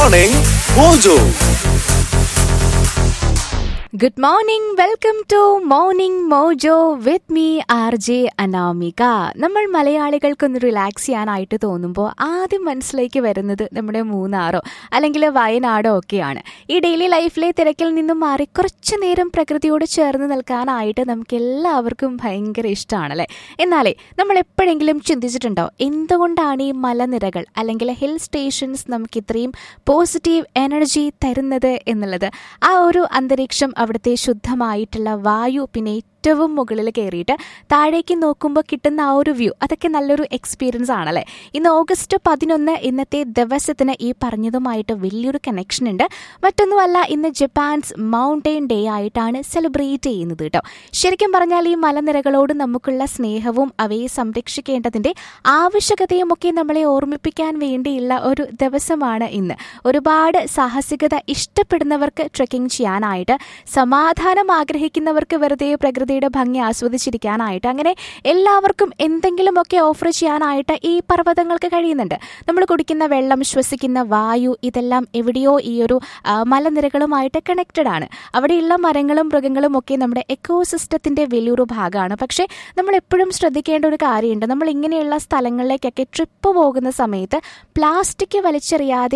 Morning Mojo. Good morning welcome to morning Mojo with me R J Anamika നമ്മൾ മലയാളികൾക്കൊന്ന് relax ചെയ്യാനായിട്ട് തോന്നുമ്പോൾ ആദ്യം മനസ്സിലേക്ക് വരുന്നത് നമ്മുടെ മൂന്നാറോ അല്ലെങ്കിൽ വയനാടോ ഒക്കെയാണ് ഈ ഡെയിലി ലൈഫിലെ തിരക്കിൽ നിന്നും മാറി കുറച്ചു നേരം പ്രകൃതിയോട് ചേർന്ന് നിൽക്കാനായിട്ട് നമുക്ക് എല്ലാവർക്കും ഭയങ്കര ഇഷ്ടമാണല്ലേ എന്നാലേ നമ്മൾ എപ്പോഴെങ്കിലും ചിന്തിച്ചിട്ടുണ്ടോ എന്തുകൊണ്ടാണ് ഈ മലനിരകൾ അല്ലെങ്കിൽ ഹിൽ സ്റ്റേഷൻസ് നമുക്ക് ഇത്രയും പോസിറ്റീവ് എനർജി തരുന്നത് എന്നുള്ളത് ആ ഒരു അന്തരീക്ഷം അവിടുത്തെ ശുദ്ധമായിട്ടുള്ള വായു പിന്നെ ഏറ്റവും മുകളിൽ കയറിയിട്ട് താഴേക്ക് നോക്കുമ്പോൾ കിട്ടുന്ന ആ ഒരു വ്യൂ അതൊക്കെ നല്ലൊരു എക്സ്പീരിയൻസ് ആണല്ലേ ഇന്ന് ഓഗസ്റ്റ് പതിനൊന്ന് ഇന്നത്തെ ദിവസത്തിന് ഈ പറഞ്ഞതുമായിട്ട് വലിയൊരു കണക്ഷൻ ഉണ്ട് മറ്റൊന്നുമല്ല ഇന്ന് ജപ്പാൻസ് മൗണ്ടെയിൻ ഡേ ആയിട്ടാണ് സെലിബ്രേറ്റ് ചെയ്യുന്നത് കേട്ടോ ശരിക്കും പറഞ്ഞാൽ ഈ മലനിരകളോട് നമുക്കുള്ള സ്നേഹവും അവയെ സംരക്ഷിക്കേണ്ടതിൻ്റെ ആവശ്യകതയും ഒക്കെ നമ്മളെ ഓർമ്മിപ്പിക്കാൻ വേണ്ടിയുള്ള ഒരു ദിവസമാണ് ഇന്ന് ഒരുപാട് സാഹസികത ഇഷ്ടപ്പെടുന്നവർക്ക് ട്രെക്കിംഗ് ചെയ്യാനായിട്ട് സമാധാനം ആഗ്രഹിക്കുന്നവർക്ക് വെറുതെ പ്രകൃതിയുടെ ഭംഗി ആസ്വദിച്ചിരിക്കാനായിട്ട് അങ്ങനെ എല്ലാവർക്കും എന്തെങ്കിലുമൊക്കെ ഓഫർ ചെയ്യാനായിട്ട് ഈ പർവ്വതങ്ങൾക്ക് കഴിയുന്നുണ്ട് നമ്മൾ കുടിക്കുന്ന വെള്ളം ശ്വസിക്കുന്ന വായു ഇതെല്ലാം എവിടെയോ ഈ ഒരു ആ, മലനിരകളുമായിട്ട് കണക്റ്റഡ് ആണ് അവിടെയുള്ള മരങ്ങളും മൃഗങ്ങളും ഒക്കെ നമ്മുടെ എക്കോസിസ്റ്റത്തിന്റെ വലിയൊരു ഭാഗമാണ് പക്ഷേ നമ്മൾ എപ്പോഴും ശ്രദ്ധിക്കേണ്ട ഒരു കാര്യമുണ്ട് നമ്മൾ ഇങ്ങനെയുള്ള സ്ഥലങ്ങളിലേക്കൊക്കെ ട്രിപ്പ് പോകുന്ന സമയത്ത് പ്ലാസ്റ്റിക് വലിച്ചെറിയാതെ